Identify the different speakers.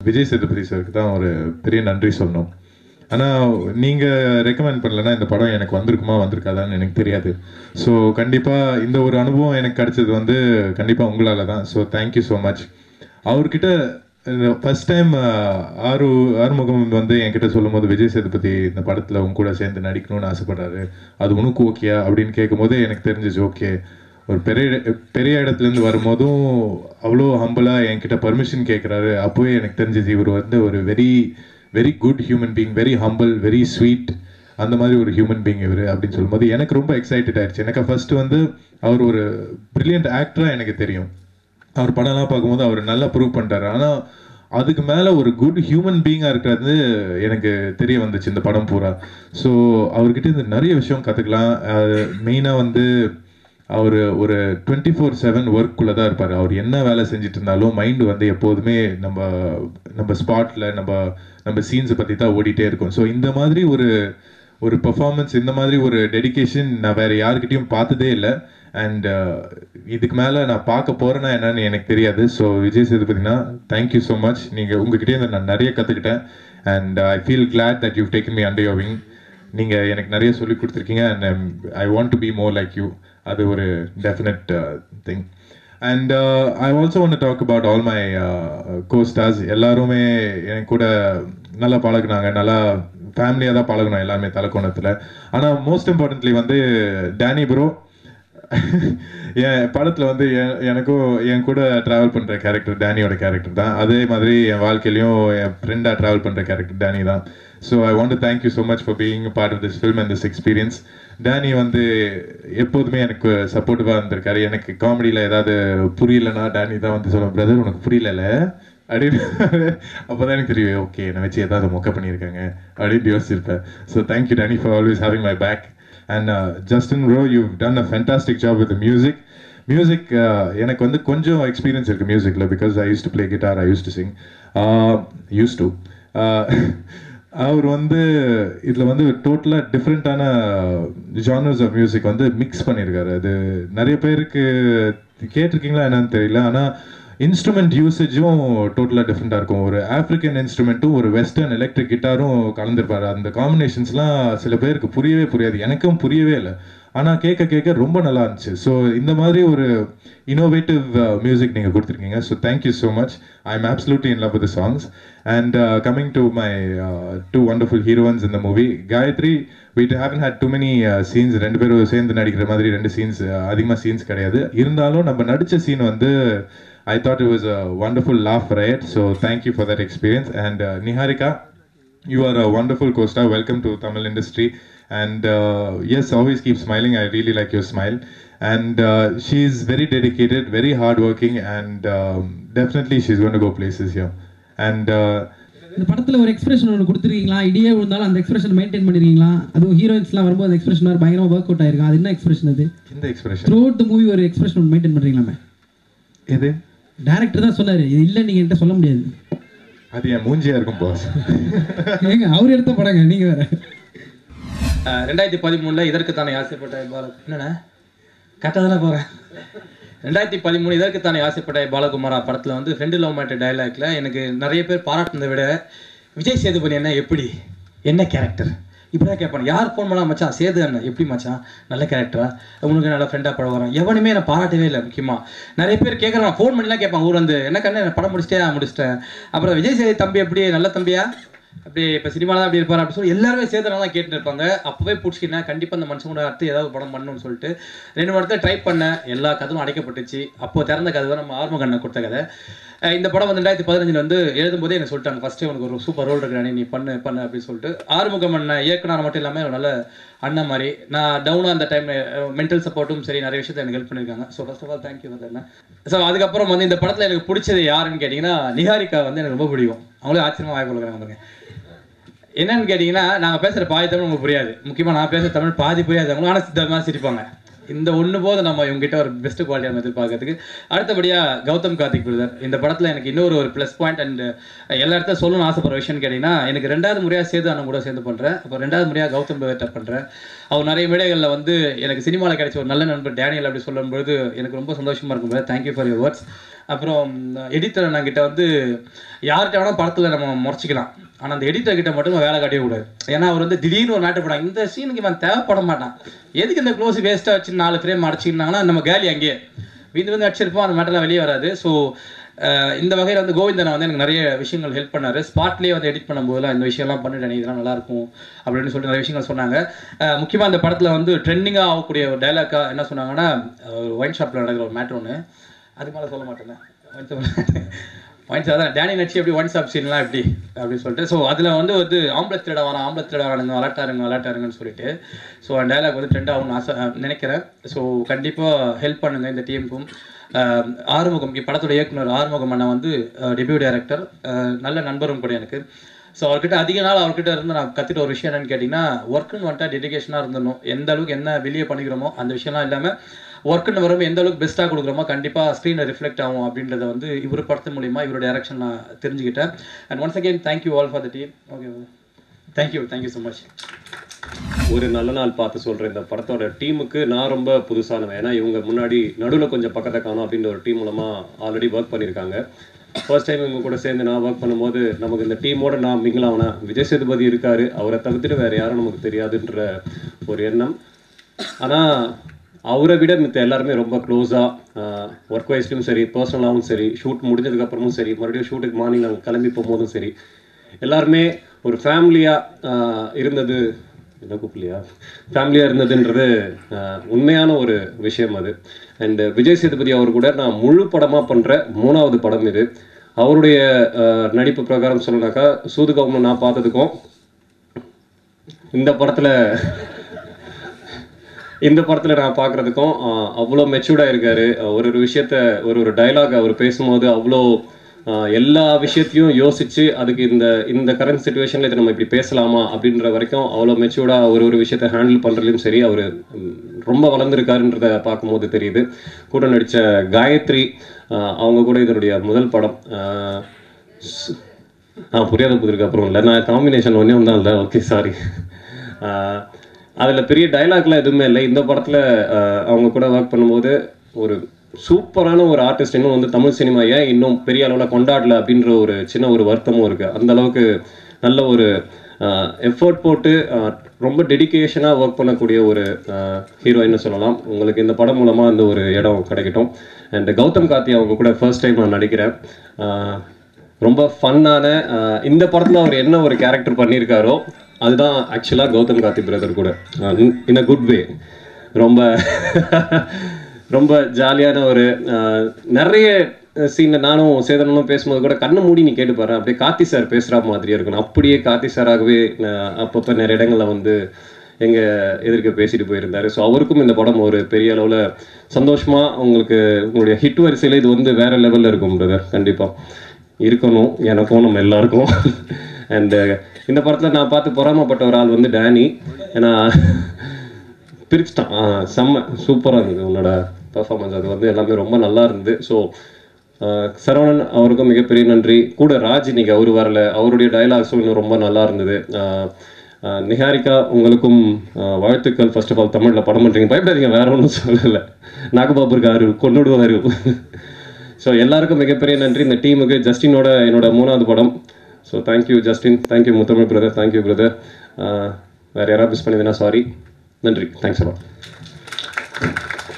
Speaker 1: விஜய் சேதுபதி சாருக்கு தான் ஒரு பெரிய நன்றி சொல்லணும் ஆனால் நீங்கள் ரெக்கமெண்ட் பண்ணலன்னா இந்த படம் எனக்கு வந்திருக்குமா வந்திருக்காதான்னு எனக்கு தெரியாது ஸோ கண்டிப்பாக இந்த ஒரு அனுபவம் எனக்கு கிடைச்சது வந்து கண்டிப்பாக உங்களால் தான் ஸோ தேங்க்யூ ஸோ மச் அவர்கிட்ட ஃபர்ஸ்ட் டைம் ஆறு ஆறுமுகம் வந்து என்கிட்ட சொல்லும்போது விஜய் சேதுபதி இந்த படத்தில் உங்க கூட சேர்ந்து நடிக்கணும்னு ஆசைப்படுறாரு அது உனக்கு ஓகேயா அப்படின்னு கேட்கும்போது எனக்கு தெரிஞ்சிச்சு ஓகே ஒரு பெரிய பெரிய இடத்துலேருந்து வரும்போதும் அவ்வளோ ஹம்பிளாக என்கிட்ட பர்மிஷன் கேட்குறாரு அப்போவே எனக்கு தெரிஞ்சிச்சு இவர் வந்து ஒரு very very good human being very humble very sweet அந்த மாதிரி ஒரு ஹியூமன் பீங் இவர் அப்படின்னு சொல்லும்போது எனக்கு ரொம்ப எக்ஸைட்டட் ஆயிடுச்சு எனக்கு ஃபர்ஸ்ட் வந்து அவர் ஒரு பிரில்லியன்ட் ஆக்டராக எனக்கு தெரியும் அவர் படம்லாம் பார்க்கும்போது அவர் நல்லா ப்ரூவ் பண்ணிட்டாரு ஆனால் அதுக்கு மேலே ஒரு குட் ஹியூமன் பீயிங்காக இருக்கிறது எனக்கு தெரிய வந்துச்சு இந்த படம் பூரா ஸோ அவர்கிட்ட இருந்து நிறைய விஷயம் கற்றுக்கலாம் மெயினாக வந்து அவர் ஒரு டுவெண்ட்டி ஃபோர் செவன் ஒர்க்குள்ளே தான் இருப்பார் அவர் என்ன வேலை செஞ்சுட்டு இருந்தாலும் மைண்டு வந்து எப்போதுமே நம்ம நம்ம ஸ்பாட்டில் நம்ம நம்ம சீன்ஸை பற்றி தான் ஓடிட்டே இருக்கும் ஸோ இந்த மாதிரி ஒரு ஒரு பெர்ஃபார்மன்ஸ் இந்த மாதிரி ஒரு டெடிகேஷன் நான் வேறு யாருக்கிட்டையும் பார்த்ததே இல்லை அண்ட் இதுக்கு மேலே நான் பார்க்க போகிறேன்னா என்னன்னு எனக்கு தெரியாது ஸோ விஜய் சேதுபதினா தேங்க்யூ ஸோ மச் நீங்கள் உங்ககிட்டே இருந்து நான் நிறைய கற்றுக்கிட்டேன் and I feel glad that you taken me under your wing நீங்கள் எனக்கு நிறைய சொல்லி கொடுத்துருக்கீங்க and I want to be more like you அது ஒரு definite thing and I also want talk about all my co stars எல்லாருமே என் கூட நல்லா பழகுனாங்க நல்லா ஃபேமிலியாக தான் பழகணும் எல்லாருமே தலைக்கோணத்தில் ஆனால் மோஸ்ட் இம்பார்ட்டன்ட்லி வந்து டேனி ப்ரோ என் படத்தில் வந்து எ- எனக்கும் என் கூட ட்ராவல் பண்ணுற கேரக்டர் டேனியோட கேரக்டர் தான் அதே மாதிரி என் வாழ்க்கையிலையும் என் ஃப்ரெண்டாக ட்ராவல் பண்ணுற கேரக்டர் டேனி தான் so I want to thank you so much for being part of this film and this experience Danny வந்து எப்போதுமே எனக்கு சப்போர்ட்டிவாக இருந்திருக்காரு எனக்கு காமெடியில் ஏதாவது புரியலன்னா டேனி தான் வந்து சொல்லுவேன் பிரதர் உனக்கு புரியலல்ல அப்படின்னு அப்போதான் எனக்கு தெரியும் ஓகே என்னை வச்சு ஏதாவது மொக்க பண்ணியிருக்காங்க அப்படின்னு யோசிச்சிருப்பேன் so thank you Danny for always having my back and Justin bro you done a fantastic job with music music எனக்கு வந்து கொஞ்சம் எக்ஸ்பீரியன்ஸ் இருக்குது மியூசிக்கில் because I use to play guitar I use to sing use to அவர் வந்து இதில் வந்து டோட்டலாக டிஃப்ரெண்ட்டான ஜானர்ஸ் ஆஃப் மியூசிக் வந்து மிக்ஸ் பண்ணியிருக்காரு அது நிறைய பேருக்கு கேட்டிருக்கீங்களா என்னன்னு தெரியல ஆனால் இன்ஸ்ட்ருமெண்ட் யூசேஜும் டோட்டலாக டிஃப்ரெண்ட்டாக இருக்கும் ஒரு ஆப்ரிக்கன் இன்ஸ்ட்ருமெண்ட்டும் ஒரு வெஸ்டர்ன் எலக்ட்ரிக் கிட்டாரும் கலந்துருப்பாரு அந்த காம்பினேஷன்ஸ்லாம் சில பேருக்கு புரியவே புரியாது எனக்கும் புரியவே இல்லை ஆனால் கேட்க கேட்க ரொம்ப நல்லா இருந்துச்சு ஸோ இந்த மாதிரி ஒரு இனோவேட்டிவ் மியூசிக் நீங்கள் கொடுத்துருக்கீங்க so thank you so much I am absolutely in love with the songs and uh, coming to my uh, two wonderful heroines in the movie Gayathri we haven't had too many uh, scenes ரெண்டு பேரும் சேர்ந்து நடிக்கிற மாதிரி ரெண்டு scenes அதிகமாக scenes கிடையாது இருந்தாலும் நம்ம நடித்த சீன் வந்து I thought it was a wonderful laugh riot so thank you for that experience and uh, Niharika you are a wonderful co-star welcome to tamil industry and uh, yes always keep smiling i really like your smile and uh, she's very dedicated very hardworking and um, definitely she's going to go places here and uh,
Speaker 2: இந்த படத்துல ஒரு expression ஒன்று கொடுத்துருக்கீங்களா இடியே விழுந்தாலும் அந்த expression maintain பண்ணிருக்கீங்களா அதுவும் ஹீரோயின்ஸ்லாம் வரும்போது அந்த எக்ஸ்பிரஷன் வேறு பயங்கரமாக ஒர்க் அவுட் ஆயிருக்கும் அது என்ன எக்ஸ்பிரஷன் அது
Speaker 1: இந்த expression
Speaker 2: throughout the movie ஒரு எக்ஸ்பிரஷன் ஒன்று மெயின்டைன் பண்ணுறீங்களாமே
Speaker 1: எது
Speaker 2: டேரக்டர் தான் சொன்னாரு இது இல்லை நீங்கள் என்கிட்ட சொல்ல முடியாது
Speaker 1: அது என் மூஞ்சியா இருக்கும் பாஸ்
Speaker 2: ஏங்க அவர் எடுத்த படங்க நீங்கள் வேற
Speaker 3: அஹ் ரெண்டாயிரத்தி பதிமூணில் இதற்குத்தானே ஆசைப்பட்ட பால என்னண்ணே கரெக்டாக தானே போகிறேன் ரெண்டாயிரத்தி பதிமூணு இதற்குத்தானே ஆசைப்பட்ட பாலகுமாரா படத்தில் வந்து ஃப்ரெண்டு லவ் மேட்டர் டைலாக்ல எனக்கு நிறைய பேர் பாராட்டினதை விட விஜய் சேதுபதி என்ன எப்படி என்ன கேரக்டர் இப்படி தான் கேட்பாங்க யார் ஃபோன் பண்ணா மச்சான் சேது அண்ணன் எப்படி மச்சான் நல்ல கேரக்டரா உனக்கு நல்ல ஃப்ரெண்டாக பழகுறான் எவனுமே நான் பாராட்டவே இல்லை முக்கியமாக நிறைய பேர் கேட்குறாங்க ஃபோன் பண்ணிலாம் கேட்பாங்க ஊர் வந்து என்ன கண்ணு படம் முடிச்சிட்டே முடிச்சிட்டேன் அப்புறம் விஜய் சேது தம்பி எப்படி நல்ல தம்பியா அப்படி இப்போ சினிமாவில் தான் அப்படி இருப்பார் அப்படின்னு சொல்லி எல்லாருமே சேர்த்து தான் கேட்டுட்டு இருப்பாங்க அப்போவே பிடிச்சிக்கினேன் கண்டிப்பாக அந்த மனுஷன் கூட அடுத்து ஏதாவது படம் பண்ணணும்னு சொல்லிட்டு ரெண்டு மூணு இடத்துல ட்ரை பண்ணேன் எல்லா கதவும் அடைக்கப்பட்டுச்சு அப்போ திறந்த கதவை நம்ம ஆர்மகண்ணை கொடுத்த கதை அஹ் இந்த படம் வந்து ரெண்டாயிரத்தி பதினஞ்சில் வந்து எழுதும்போதே எனக்கு சொல்லிட்டாங்க ஃபஸ்ட்டே உனக்கு ஒரு சூப்பர் ரோல் இருக்கு நீ பண்ணு பண்ணு அப்படின்னு சொல்லிட்டு ஆறுமுகம் அண்ணன் இயக்குனர் மட்டும் இல்லாமல் ஒரு நல்ல அண்ணன் மாதிரி நான் டவுனாக அந்த டைம் மென்டல் சப்போர்ட்டும் சரி நிறைய விஷயத்தை எனக்கு ஹெல்ப் பண்ணியிருக்காங்க so first of all thank you for அண்ணன் ஸோ அதுக்கப்புறம் வந்து இந்த படத்தில் எனக்கு பிடிச்சது யாருன்னு கேட்டிங்கன்னா நிஹாரிகா வந்து எனக்கு ரொம்ப பிடிக்கும் அவங்களே ஆச்சரியமாக வாய்ப்பு கொடுக்குறாங்க பாருங்க என்னன்னு கேட்டிங்கன்னா நாங்கள் பேசுகிற பாதி தமிழ் உங்களுக்கு புரியாது முக்கியமாக நான் பேசுகிற தமிழ் பாதி புரியாது அவங்களும் ஆனால் சித்தமாக சிரிப்பாங்க இந்த ஒன்று போது நம்ம இவங்ககிட்ட ஒரு பெஸ்ட் குவாலிட்டி நம்ம எதிர்பார்க்கறதுக்கு அடுத்தபடியாக கௌதம் கார்த்திக் பிரதர் இந்த படத்தில் எனக்கு இன்னொரு ஒரு ப்ளஸ் பாயிண்ட் அண்ட் எல்லா இடத்துல சொல்லணும்னு ஆசைப்படுற விஷயம் கேட்டிங்கன்னா எனக்கு ரெண்டாவது முறையாக சேது அண்ணன் கூட சேர்ந்து பண்ணுறேன் அப்போ ரெண்டாவது முறையாக கௌதம் பிரதர்கிட்ட பண்ணுறேன் அவர் நிறைய மேடைகளில் வந்து எனக்கு சினிமாவில் கிடைச்ச ஒரு நல்ல நண்பர் டேனியல் அப்படி சொல்லும்பொழுது எனக்கு ரொம்ப சந்தோஷமாக இருக்கும் brother thank you for your words அப்புறம் எடிட்டர் அண்ணங்கிட்ட வந்து யார்கிட்ட வேணால் படத்தில் நம்ம முறைச்சிக்கலாம் ஆனால் அந்த எடிட்டர் கிட்ட மட்டும் நம்ம வேலை காட்டவே கூடாது ஏன்னா அவர் வந்து திடீர்னு ஒரு நாட்டு படம் இந்த சீனுக்கு இவன் தேவைப்பட மாட்டான் எதுக்கு இந்த க்ளோஸ் வேஸ்ட்டாக வச்சு நாலு ஃப்ரேம் அடிச்சிருந்தாங்கன்னா நம்ம கேலி அங்கேயே விந்து வந்து அடிச்சிருப்போம் அந்த மேட்டர்லாம் வெளியே வராது ஸோ இந்த வகையில் வந்து கோவிந்தனை வந்து எனக்கு நிறைய விஷயங்கள் ஹெல்ப் பண்ணாரு ஸ்பாட்லேயே வந்து எடிட் பண்ணும்போதெல்லாம் இந்த விஷயம்லாம் பண்ணிட்டேன் நீ இதெல்லாம் நல்லா இருக்கும் அப்படின்னு சொல்லிட்டு நிறைய விஷயங்கள் சொன்னாங்க முக்கியமாக இந்த படத்தில் வந்து ட்ரெண்டிங்காக ஆகக்கூடிய ஒரு டைலாக்காக என்ன சொன்னாங்கன்னா ஒயின் ஷாப்பில் நடக்கிற ஒரு மேட்ரு ஒன்று அதுக்கு மேலே சொல்ல மாட்டேன் ஒயின் அதான் டேனி நடிச்சு எப்படி ஒன் ஷாப் சீன்லாம் எப்படி அப்படின்னு சொல்லிட்டு ஸோ அதில் வந்து வந்து ஆம்பளை திருட வரான் ஆம்பளை திருட வரானுங்க விளாட்டாருங்க விளாட்டாருங்கன்னு சொல்லிட்டு ஸோ அந்த டைலாக் வந்து ட்ரெண்ட் ஆகும்னு ஆசை அஹ் நினைக்கிறேன் ஸோ கண்டிப்பாக ஹெல்ப் பண்ணுங்க இந்த டீமுக்கும் ஆஹ் ஆறுமுகம் இப்படத்தோட இயக்குனர் ஆறுமுகம் அண்ணா வந்து டெபியூ டைரக்டர் நல்ல நண்பரும் கூட எனக்கு ஸோ அவர்கிட்ட அதிக நாள் அவர்கிட்ட இருந்து நான் கற்றுட்ட ஒரு விஷயம் என்னன்னு கேட்டிங்கன்னா ஒர்க்குன்னு வந்துட்டா டெடிகேஷனாக இருந்துடணும் எந்த அளவுக்கு என்ன வெளியே பண்ணிக்கிறோமோ அந்த விஷயம்லாம் இல்லாமல் ஒர்க்குன்னு வரும்போது எந்த அளவுக்கு பெஸ்ட்டாக கொடுக்குறோமோ கண்டிப்பாக ஸ்க்ரீனில் ரிஃப்ளெக்ட் ஆகும் அப்படின்றத வந்து இவர் படத்து மூலிமா இவரோட டேரக்ஷன் நான் தெரிஞ்சுக்கிட்டேன் and once again thank you all for the team okay thank you thank you so much
Speaker 4: ஒரு நல்ல நாள் பார்த்து சொல்கிறேன் இந்த படத்தோட டீமுக்கு நான் ரொம்ப புதுசானவன் ஏன்னா இவங்க முன்னாடி நடுவில் கொஞ்சம் பக்கத்தை காணும் அப்படின்ற ஒரு டீம் மூலமாக ஆல்ரெடி ஒர்க் பண்ணியிருக்காங்க ஃபர்ஸ்ட் டைம் இவங்க கூட சேர்ந்து நான் ஒர்க் பண்ணும்போது நமக்கு இந்த டீமோட நான் மிங்கிள் ஆகினேன் விஜய் சேதுபதி இருக்காரு அவரை தவிர்த்துட்டு வேறு யாரும் நமக்கு தெரியாதுன்ற ஒரு எண்ணம் ஆனால் அவரை விட மித்த எல்லாருமே ரொம்ப க்ளோஸாக ஒர்க் வைஸ்லையும் சரி பர்சனலாகவும் சரி ஷூட் முடிஞ்சதுக்கப்புறமும் சரி மறுபடியும் ஷூட்டுக்கு மார்னிங் நாங்கள் கிளம்பி போகும்போதும் சரி எல்லாருமே ஒரு ஃபேமிலியாக இருந்தது என்ன கூப்பிடலையா ஃபேமிலியாக இருந்ததுன்றது ஆஹ், உண்மையான ஒரு விஷயம் அது அண்ட் விஜய் சேதுபதி அவர் கூட நான் முழு படமாக பண்ணுற மூணாவது படம் இது அவருடைய ஆஹ், நடிப்பு பிரகாரம் சொல்லணும்னாக்கா சூதுகவுன்னு நான் பார்த்ததுக்கும் இந்த படத்தில் இந்த படத்தில் நான் பார்க்குறதுக்கும் அவ்வளோ மெச்சூர்டாக இருக்காரு அஹ் ஒரு ஒரு விஷயத்த ஒரு ஒரு டைலாக் அவர் பேசும்போது அவ்வளோ ஆஹ் எல்லா விஷயத்தையும் யோசிச்சு அதுக்கு இந்த இந்த கரண்ட் சுச்சுவேஷனில் இதை நம்ம இப்படி பேசலாமா அப்படின்ற வரைக்கும் அவ்வளோ மெச்சூர்டாக ஒரு ஒரு விஷயத்தை ஹேண்டில் பண்ணுறதுலையும் சரி அவர் ரொம்ப வளர்ந்துருக்காருன்றத பார்க்கும்போது தெரியுது கூட நடித்த காயத்ரி ஆஹ் அவங்க கூட இதனுடைய முதல் படம் ஆஹ் ஸ்- ஆ புரியாத புதிருக்கு அப்புறம் இல்லை நான் காம்பினேஷன் ஒன்றே ஒன்றா இல்லை ஓகே சாரி அதில் பெரிய டைலாக்லாம் எதுவுமே இல்லை இந்த படத்தில் அவங்க கூட ஒர்க் பண்ணும்போது ஒரு சூப்பரான ஒரு ஆர்டிஸ்ட் இன்னும் வந்து தமிழ் சினிமா ஏன் இன்னும் பெரிய அளவில் கொண்டாடல அப்படின்ற ஒரு சின்ன ஒரு வருத்தமும் இருக்குது அந்த அளவுக்கு நல்ல ஒரு எஃபர்ட் போட்டு ஆஹ், ரொம்ப டெடிகேஷனாக ஒர்க் பண்ணக்கூடிய ஒரு ஹீரோயின்னு சொல்லலாம் உங்களுக்கு இந்த படம் மூலமாக அந்த ஒரு இடம் கிடைக்கட்டும் அண்ட் கௌதம் கார்த்தி அவங்க கூட ஃபர்ஸ்ட் டைம் நான் நடிக்கிறேன் ஆஹ், ரொம்ப ஃபன்னான இந்த படத்தில் அவர் என்ன ஒரு கேரக்டர் பண்ணியிருக்காரோ அதுதான் ஆக்சுவலாக கௌதம் கார்த்தி பிரதர் கூட இன் அ குட் வே ரொம்ப ரொம்ப ஜாலியான ஒரு ஆஹ், நிறைய சீனில் நானும் சேதனும் பேசும்போது கூட கண்ணை மூடி நீ கேட்டு பாரு அப்படியே கார்த்தி சார் பேசுகிற மாதிரியே இருக்கணும் அப்படியே கார்த்தி சாராகவே நான் அப்பப்போ நிறைய இடங்களில் வந்து எங்க எதிர்க்க பேசிட்டு போயிருந்தாரு ஸோ அவருக்கும் இந்த படம் ஒரு பெரிய அளவில் சந்தோஷமா உங்களுக்கு உங்களுடைய ஹிட் வரிசையில் இது வந்து வேற லெவலில் இருக்கும் பிரதர் கண்டிப்பாக இருக்கணும் எனக்கும் நம்ம எல்லாருக்கும் அண்டு இந்த படத்தில் நான் பார்த்து பொறாமப்பட்ட ஒரு ஆள் வந்து டேனி ஏன்னா பிரிச்சுட்டான் ஆ, செம்ம சூப்பராக இருந்தது உன்னோட பர்ஃபார்மன்ஸ் அது வந்து எல்லாமே ரொம்ப நல்லா இருந்தது ஸோ சரவணன் அவருக்கும் மிகப்பெரிய நன்றி கூட ராஜ் இன்னைக்கு அவர் வரல அவருடைய டயலாக்ஸும் இன்னும் ரொம்ப நல்லா இருந்தது ஆ, ஆ, நிஹாரிகா உங்களுக்கும் ஆ, வாழ்த்துக்கள் ஃபர்ஸ்ட் ஆஃப் ஆல் தமிழில் படம் பண்ணுறீங்க பயப்படாதீங்க வேற ஒன்றும் சொல்லலை நாகபாபு இருக்காரு கொண்டுடுவாரு ஸோ எல்லாருக்கும் மிகப்பெரிய நன்றி இந்த டீமுக்கு ஜஸ்டினோட என்னோட மூணாவது படம் so thank you Justin thank you Muthamizh brother thank you brother வேறு யாராவது மிஸ் பண்ணியிருந்தேன்னா சாரி நன்றி தேங்க்ஸ் அலாம்